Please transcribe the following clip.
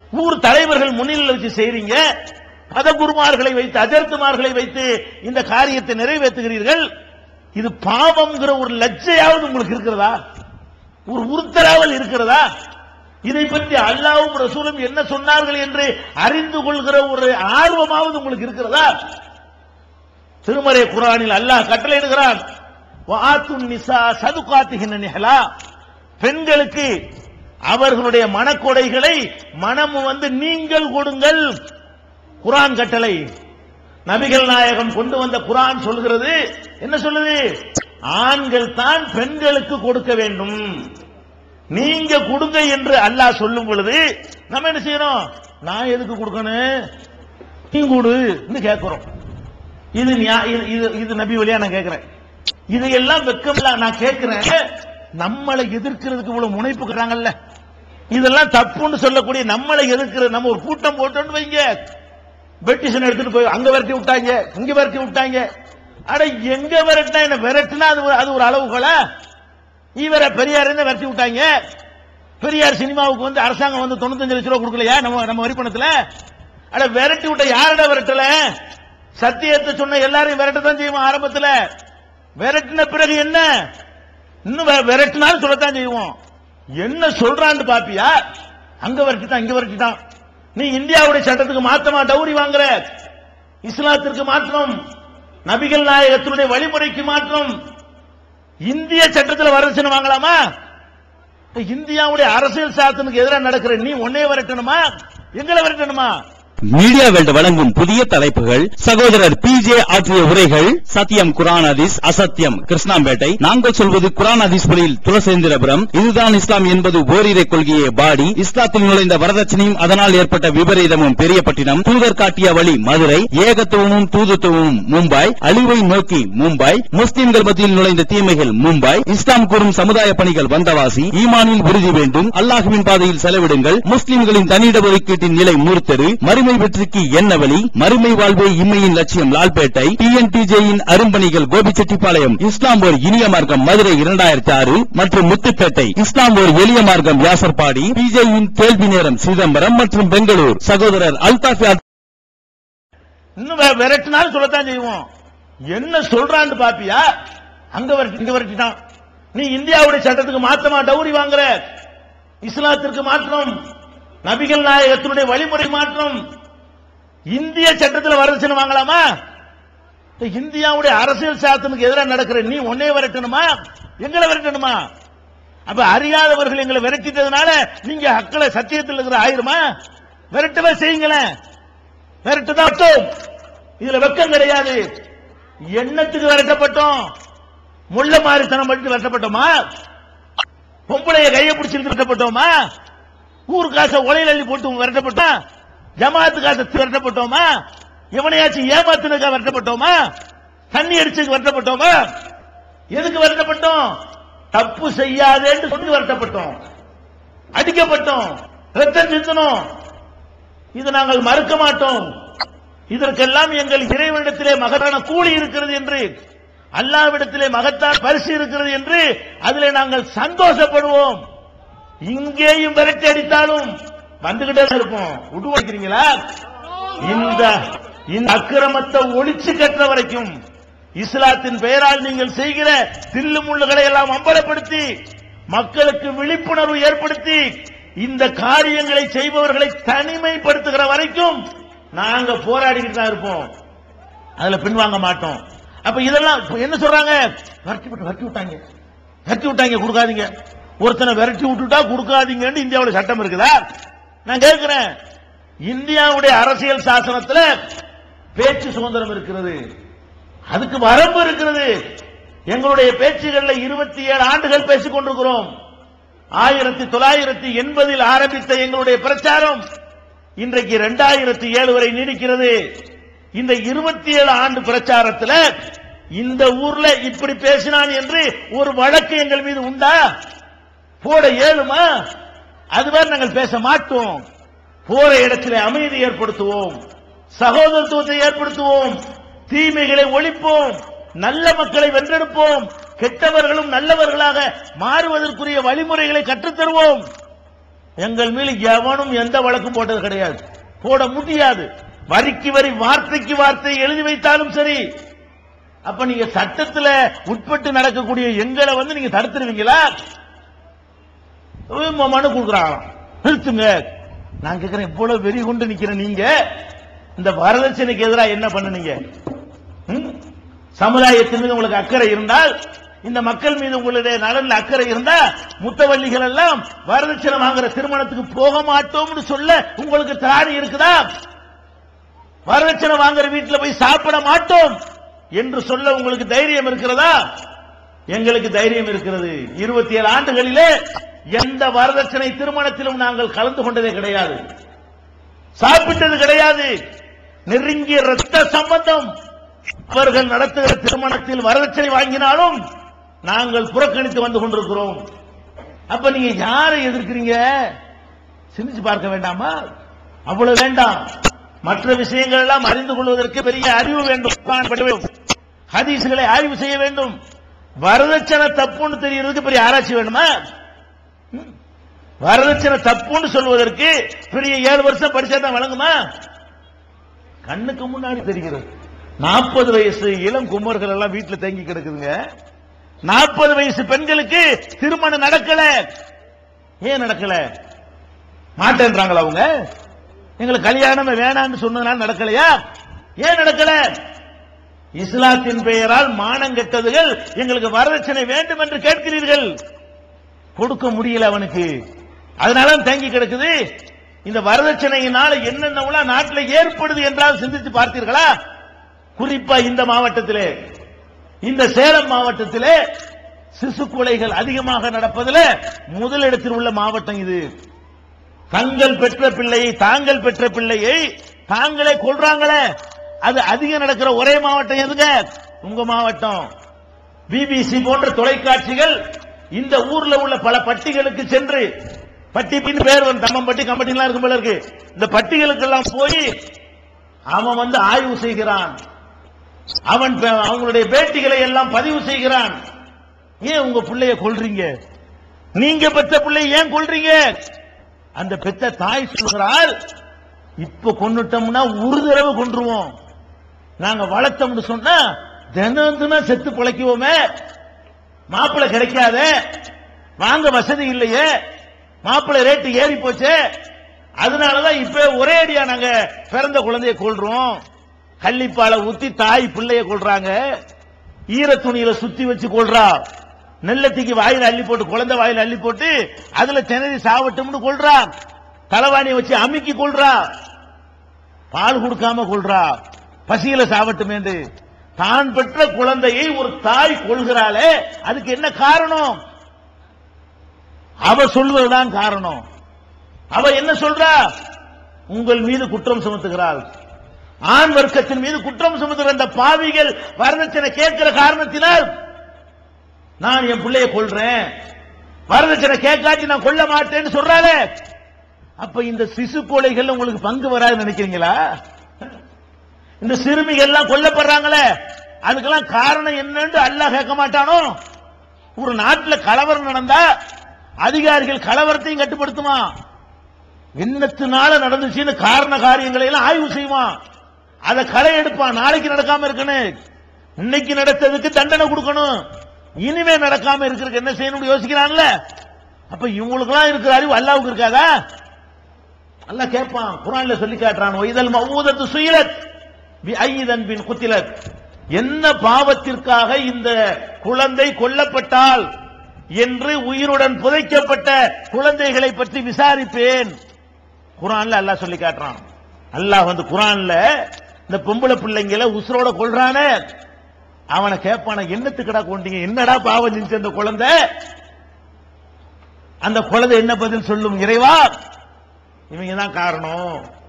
ஊர் தலைவர்கள் முன்னிலையில் வச்சு செய்றீங்க பதகுருமார்களை வைத்து அஜர்த்துமார்களை வைத்து இந்த காரியத்தை நிறைவேற்றுகிறீர்கள் இது பாவம்ங்கிற ஒரு லஜ்ஜையாவது உங்களுக்கு இருக்கிறதா ஒரு உறுத்தலாவல் இருக்கிறதா இதை பற்றி அல்லாவும் ரசூலும் என்ன சொன்னார்கள் என்று அறிந்து கொள்கிற ஒரு ஆர்வமாவது உங்களுக்கு இருக்கிறதா திருமறை குரானில் அல்லாஹ் கட்டளையிடுகிறான் வாத்துன் நிசா சதுகாத்துகின்ற நிகழா பெண்களுக்கு அவர்களுடைய மனக்கொடைகளை மனம் வந்து நீங்கள் கொடுங்கள் குரான் கட்டளை நபிகள் நாயகம் கொண்டு வந்த குரான் சொல்கிறது என்ன சொல்லுது ஆண்கள் தான் பெண்களுக்கு கொடுக்க வேண்டும் நீங்க கொடுங்க என்று அல்லாஹ் சொல்லும் பொழுது நம்ம என்ன செய்யறோம் நான் எதுக்கு கொடுக்கணும் நீ கொடுன்னு கேட்கிறோம் இது நியா- இது- இது இது நபி வழியா நான் கேட்கிறேன் இதையெல்லாம் வெக்கமில்ல நான் கேட்கிறேன் நம்மளை எதிர்க்கிறதுக்கு இவ்வளவு முனைப்பு இருக்கிறாங்கல்ல இதெல்லாம் தப்புன்னு சொல்லக்கூடிய நம்மளை எதிர்க்கிறது நம்ம ஒரு கூட்டம் போட்டோம்னு வைங்க பெட்டிஷன் எடுத்துட்டு போய் அங்க விரட்டி விட்டாங்க இங்க விரட்டி விட்டாங்க அட எங்க விரட்டினா என்ன விரட்டுனா அது ஒரு- அது ஒரு அளவுகளா இவரை பெரியார் என்ன விரட்டி விட்டாங்க பெரியார் சினிமாவுக்கு வந்து அரசாங்கம் வந்து தொண்ணூத்தஞ்சு லட்சம் ரூபாய் கொடுக்கலையா நம்ம நம்ம வரி பணத்துல அட விரட்டி விட்ட யாரட விரட்டல சத்தியத்தை சொன்ன எல்லாரையும் விரட்டத்தான் செய்வோம் ஆரம்பத்துல விரட்டின பிறகு என்ன இன்னும் வி- விரட்டினாலும் சொல்லத்தான் செய்வோம் என்ன சொல்றான்னு பாப்பியா அங்க விரட்டிட்டான் இங்க விரட்டிட்டான் நீ இந்தியாவுடைய சட்டத்துக்கு மாத்தமா டௌரி வாங்குற இஸ்லாத்திற்கு மாற்றம் நபிகள் நாயகத்தினுடைய வழிமுறைக்கு மாற்றம் இந்திய சட்டத்தில் வரதட்சணை வாங்கலாமா இந்தியாவுடைய அரசியல் சாசனுக்கு எதிராக நடக்கிற நீ ஒன்னே விரட்டணுமா எங்களை விரட்டணுமா மீடியா வேல்ட் வழங்கும் புதிய தலைப்புகள் சகோதரர் பி ஜே ஆற்றிய உரைகள் சத்தியம் குரான் ஹதீஸ் அசத்தியம் கிருஷ்ணாம்பேட்டை நாங்கள் சொல்வது குரான் ஹதீஸ் பணியில் துளசேந்திரபுரம் இதுதான் இஸ்லாம் என்பது ஓரிரை கொள்கையை பாடி இஸ்லாத்தில் நுழைந்த வரதட்சணையும் அதனால் ஏற்பட்ட விபரீதமும் பெரியப்பட்டினம் தூதர் காட்டிய வழி மதுரை ஏகத்துவமும் தூதுத்துவமும் மும்பை அழிவை நோக்கி மும்பை முஸ்லிம்கள் மத்தியில் நுழைந்த தீமைகள் மும்பை இஸ்லாம் கூறும் சமுதாய பணிகள் வந்தவாசி ஈமானில் உறுதி வேண்டும் அல்லாஹுவின் பாதையில் செலவிடுங்கள் முஸ்லிம்களின் தனியிட ஒதுக்கீட்டின் நிலை மூர்த்தரு மறுமை வெற்றிக்கு என்ன வழி மறுமை வாழ்வே இம்மையின் லட்சியம் லால்பேட்டை டிஎன்டிஜேயின் அரும்பணிகள் கோபிச்செட்டிப்பாளையம் இஸ்லாம் ஒரு இனிய மார்க்கம் மதுரை இரண்டாயிரத்தி ஆறு மற்றும் முத்துப்பேட்டை இஸ்லாம் ஒரு எளிய மார்க்கம் யாசர்பாடி பிஜேயின் கேள்வி நேரம் சிதம்பரம் மற்றும் பெங்களூர் சகோதரர் அல்தாஃபி இன்னும் வி- விரட்டினாலும் சொல்லத்தான் செய்வோம் என்ன சொல்றான்னு பாப்பியா அங்க விரட்டி இங்க விரட்டிட்டான் நீ இந்தியாவுடைய சட்டத்துக்கு மாத்தமா டௌரி வாங்குற இஸ்லாத்திற்கு மாற்றம் நபிகள் நாயகத்தினுடைய வழிமுறை மாற்றம் இந்திய சட்டத்தில் வரதட்சணை வாங்கலாமா இந்தியாவுடைய அரசியல் சாசனுக்கு எதிராக நடக்கிற நீ ஒன்னே விரட்டணுமா எங்களை விரட்டணுமா அப்ப அறியாதவர்கள் எங்களை விரட்டிட்டதுனால நீங்க அக்களை சத்தியத்தில் இருக்கிற ஆயிருமா விரட்டவே செய்யுங்களேன் விரட்டுதான் அர்த்தம். இதுல வெக்கம் கிடையாது எண்ணத்துக்கு விரட்டப்பட்டோம் முள்ள மாறித்தனம் பண்ணிட்டு விரட்டப்பட்டோமா பொம்பளைய கையை பிடிச்சிருந்து விரட்டப்பட்டோமா ஊர் காசை உலையில அள்ளி போட்டு விரட்டப்பட்டோம் ஜமாத்து காசை விரட்டப்பட்டோமா எவனையாச்சும் ஏமாத்துனதுக்காக விரட்டப்பட்டோமா தண்ணி அடிச்சதுக்கு விரட்டப்பட்டோமா எதுக்கு விரட்டப்பட்டோம் தப்பு செய்யாதேன்னு சொல்லி விரட்டப்பட்டோம் அடிக்கப்பட்டோம் ரத்தம் சிந்தனோம் இது நாங்கள் மறுக்க மாட்டோம் இதற்கெல்லாம் எங்கள் இறைவனிடத்திலே மகத்தான கூலி இருக்கிறது என்று அல்லாவிடத்திலே மகத்தான பரிசு இருக்கிறது என்று அதிலே நாங்கள் சந்தோஷப்படுவோம் இங்கேயும் விரட்டி அடித்தாலும் வந்துகிட்டே தான் இருப்போம் விட்டு வைக்கிறீங்களா இந்த இந்த அக்கிரமத்தை ஒழிச்சு கட்டுற வரைக்கும் இஸ்லாத்தின் பெயரால் நீங்கள் செய்கிற தில்லு முள்ளுகளை எல்லாம் அம்பலப்படுத்தி மக்களுக்கு விழிப்புணர்வு ஏற்படுத்தி இந்த காரியங்களை செய்பவர்களை தனிமைப்படுத்துகிற வரைக்கும் நாங்க போராடிக்கிட்டு தான் இருப்போம் அதுல பின்வாங்க மாட்டோம் அப்ப இதெல்லாம் இப்ப என்ன சொல்றாங்க விரட்டி விட்டு விரட்டி விட்டாங்க விரட்டி விட்டாங்க கொடுக்காதீங்க ஒருத்தனை விரட்டி விட்டுட்டா கொடுக்காதீங்கன்னு இந்தியாவுடைய சட்டம் இருக்குதா நான் கேட்கிறேன் இந்தியாவுடைய அரசியல் சாசனத்துல பேச்சு சுதந்திரம் இருக்கிறது அதுக்கு வரம்பு இருக்கிறது எங்களுடைய பேச்சுகள்ல இருபத்தி ஏழு ஆண்டுகள் பேசிக் கொண்டிருக்கிறோம் ஆயிரத்தி தொள்ளாயிரத்தி எண்பதில் ஆரம்பித்த எங்களுடைய பிரச்சாரம் இன்றைக்கு இரண்டாயிரத்தி ஏழு வரை நீடிக்கிறது இந்த இருபத்தி ஏழு ஆண்டு பிரச்சாரத்துல இந்த ஊர்ல இப்படி பேசினான் என்று ஒரு வழக்கு எங்கள் மீது உண்டா போட இயலுமா அதுவரை நாங்கள் பேச மாட்டோம் போற இடத்திலே அமைதி ஏற்படுத்துவோம் சகோதரத்துவத்தை ஏற்படுத்துவோம் தீமைகளை ஒழிப்போம் நல்ல மக்களை வென்றெடுப்போம் கெட்டவர்களும் நல்லவர்களாக மாறுவதற்குரிய வழிமுறைகளை கற்றுத்தருவோம் எங்கள் மீது எவனும் எந்த வழக்கும் போட்டது கிடையாது போட முடியாது வரிக்கு வரி வார்த்தைக்கு வார்த்தை எழுதி வைத்தாலும் சரி அப்ப நீங்க சட்டத்துல உட்பட்டு நடக்கக்கூடிய எங்களை வந்து நீங்க தடுத்துருவீங்களா ம- மனு கொடுக்குறாங்க நிறுத்துங்க நான் கேட்கிறேன் இவ்வளவு வெறி கொண்டு நிக்கிற நீங்க இந்த வரதட்சணைக்கு எதிராக என்ன பண்ணுனீங்க ம்? சமுதாயத்தின் மீது உங்களுக்கு அக்கறை இருந்தால் இந்த மக்கள் மீது உங்களுடைய நலன்ல அக்கறை இருந்தா முத்தவல்லிகள் எல்லாம் வரதட்சணை வாங்குற திருமணத்துக்கு போக மாட்டோம்னு சொல்ல உங்களுக்கு திராணி இருக்குதா வரதட்சணை வாங்குற வீட்டுல போய் சாப்பிட மாட்டோம் என்று சொல்ல உங்களுக்கு தைரியம் இருக்கிறதா எங்களுக்கு தைரியம் இருக்கிறது இருபத்தி ஏழு ஆண்டுகளிலே எந்த வரதட்சணை திருமணத்திலும் நாங்கள் கலந்து கொண்டதே கிடையாது சாப்பிட்டது கிடையாது நெருங்கிய ரத்த சம்பந்தம் அவர்கள் நடத்துகிற திருமணத்தில் வரதட்சணை வாங்கினாலும் நாங்கள் புறக்கணித்து வந்து கொண்டிருக்கிறோம் அப்ப நீங்க யாரை எதிர்க்கிறீங்க சிந்திச்சு பார்க்க வேண்டாமா அவ்வளவு வேண்டாம் மற்ற விஷயங்கள் எல்லாம் அறிந்து கொள்வதற்கு பெரிய அறிவு வேண்டும் குர்ஆன் படிக்க வேண்டும். ஹதீஸ்களை ஆய்வு செய்ய வேண்டும் வரதட்சணை தப்புன்னு தெரியறதுக்கு பெரிய ஆராய்ச்சி வேணுமா ம்? வரதட்சணை தப்புன்னு சொல்வதற்கு பெரிய ஏழு வருஷம் படிச்சா தான் வழங்குமா கண்ணுக்கு முன்னாடி தெரிகிறது நாற்பது வயசு இளம் குமர்கள் எல்லாம் வீட்டுல தங்கி கிடக்குதுங்க நாற்பது வயசு பெண்களுக்கு திருமணம் நடக்கல ஏன் நடக்கல மாட்டேன்றாங்களா அவங்க எங்களுக்கு கல்யாணமே வேணாம்னு சொன்னதுனால நடக்கலையா ஏன் நடக்கல இஸ்லாத்தின் பெயரால் மானம் கெட்டதுகள் எங்களுக்கு வரதட்சணை வேண்டும் என்று கேட்கிறீர்கள் கொடுக்க முடியல அவனுக்கு அதனால தேங்கி கிடக்குது இந்த வரதட்சணையினால என்னென்ன நாட்டில் ஏற்படுது என்றால் சிந்தித்து பார்த்தீர்களா குறிப்பா இந்த மாவட்டத்திலே இந்த சேலம் மாவட்டத்திலே சிசு கொலைகள் அதிகமாக நடப்பதில் முதலிடத்தில் உள்ள மாவட்டம் இது தங்கள் பெற்ற பிள்ளையை தாங்கள் பெற்ற பிள்ளையை தாங்களே கொள்றாங்களே அது அதிகம் நடக்கிற ஒரே மாவட்டம் எதுங்க உங்க மாவட்டம் பிபிசி போன்ற தொலைக்காட்சிகள் இந்த ஊர்ல உள்ள பல பட்டிகளுக்கு சென்று பட்டி பின் பேர் வந்து தம்மம்பட்டி கம்பட்டிலாம் இருக்கும் போல இருக்கு இந்த பட்டிகளுக்கெல்லாம் போய் அவன் வந்து ஆய்வு செய்கிறான் அவன் பே- அவங்களுடைய பேட்டிகளை எல்லாம் பதிவு செய்கிறான் ஏன் உங்க பிள்ளைய கொல்றீங்க நீங்க பெற்ற பிள்ளைய ஏன் கொல்றீங்க அந்த பெத்த தாய் சொல்கிறாள் இப்ப கொன்னுட்டோம்னா ஒரு தடவை கொன்றுவோம் நாங்க வளர்த்தோம்னு சொன்னா தினம் தினம் செத்து பிழைக்குவோமே மாப்பிள்ளை கிடைக்காத வாங்க வசதி இல்லையே மாப்பிள்ளை ரேட்டு ஏறி போச்சு அதனாலதான் இப்ப ஒரே அடியா நாங்க பிறந்த குழந்தைய கொள்றோம் கள்ளிப்பாலை ஊத்தி தாய் பிள்ளைய கொள்றாங்க ஈர துணியில சுத்தி வச்சு கொள்றா நெல்லத்திக்கு வாயில அள்ளி போட்டு குழந்தை வாயில அள்ளி போட்டு அதுல திணறி சாவட்டும்னு கொள்றா தலைவாணியை வச்சு அமுக்கி கொள்றா பால் கொடுக்காம கொள்றா பசியில சாவட்டுமேண்டு தான் பெற்ற குழந்தையை ஒரு தாய் கொள்கிறாளே அதுக்கு என்ன காரணம் அவ சொல்வதுதான் காரணம் அவ என்ன சொல்றா உங்கள் மீது குற்றம் சுமத்துகிறாள் ஆண் வர்க்கத்தின் மீது குற்றம் சுமத்துகிற அந்த பாவிகள் வரதட்சணை கேட்கிற காரணத்தினால் நான் என் பிள்ளைய கொள்றேன் வரதட்சணை கேட்காட்டி நான் கொல்ல மாட்டேன்னு சொல்றாளே அப்ப இந்த சிசு கொலைகள் உங்களுக்கு பங்கு வராதுன்னு நினைக்கிறீங்களா இந்த சிறுமிகள் எல்லாம் கொல்லப்படுறாங்களே அதுக்கெல்லாம் காரணம் என்னன்னு அல்லாஹ் கேட்க மாட்டானோ ஒரு நாட்டுல கலவரம் நடந்தா அதிகாரிகள் கலவரத்தையும் கட்டுப்படுத்துமா என்னத்தினால நடந்துச்சுன்னு காரண காரியங்களை எல்லாம் ஆய்வு செய்வான் அதை களை எடுப்பான் நாளைக்கு நடக்காம இருக்கணும் இன்னைக்கு நடத்ததுக்கு தண்டனை கொடுக்கணும் இனிமே நடக்காம இருக்கிறதுக்கு என்ன செய்யணும்னு யோசிக்கிறான்ல அப்ப இவங்களுக்கெல்லாம் இருக்கிற அறிவு அல்லாவுக்கு இருக்காதா அல்லாஹ் கேட்பான் குரான்ல சொல்லி காட்டுறான் இதழ் மௌதத்து சுயிலத் பி ஐதன் பின் குத்திலத் என்ன பாவத்திற்காக இந்த குழந்தை கொல்லப்பட்டால் என்று உயிருடன் புதைக்கப்பட்ட குழந்தைகளை பற்றி விசாரிப்பேன் குரான்ல அல்லாஹ் சொல்லி காட்டுறான் அல்லாஹ் வந்து குரான்ல இந்த பொம்பளை பிள்ளைங்களை உசுரோட கொள்றானே அவனை கேட்பான என்னத்துக்கடா கொண்டீங்க என்னடா பாவம் செஞ்சு அந்த குழந்தை அந்த குழந்தை என்ன பதில் சொல்லும் இறைவா இவங்க தான் காரணம்